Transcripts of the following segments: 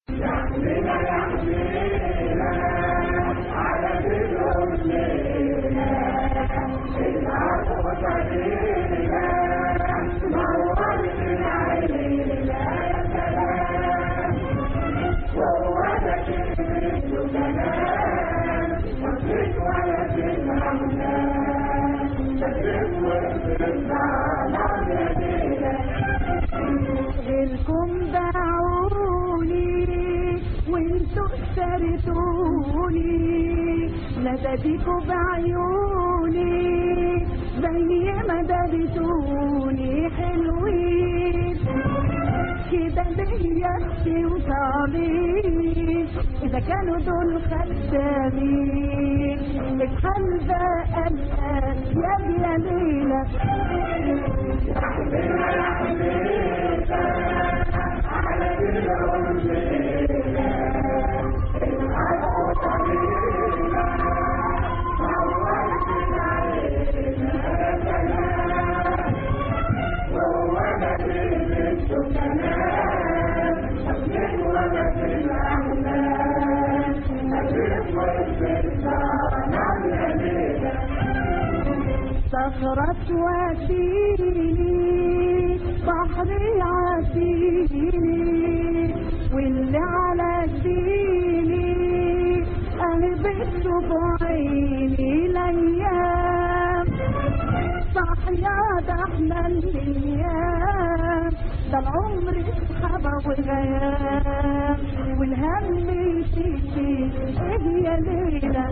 غيركم باعوني وانتوا اشتريتوني ندبيكوا بعيوني زي ما دبتوني حلوين كده ليا وطالين اذا كانوا دول خدامين اتحل بقى الآن يا يا ليلى صخرة وسيلي بحري عسيلي واللي على سيلي انا بس بعيني الايام صح يا ده احنا الايام ده العمر سحبة وغيام والهم يشيكي ايه يا ليلى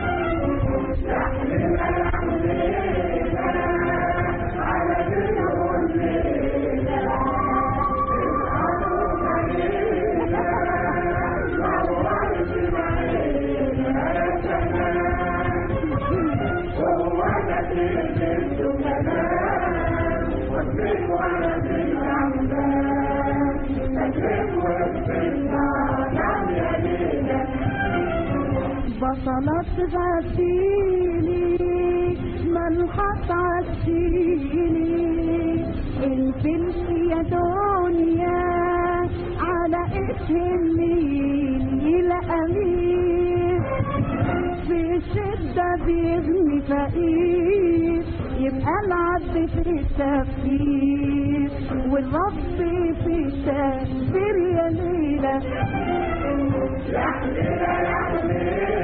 بصلت غسيلي ملحق عسيلي الفلس يا دنيا على اسم النيل أمير في الشدة بيغني فقير يبقى العبد في التفكير والرب في التدبير يا ليلى يا حبيبي يا حبيبي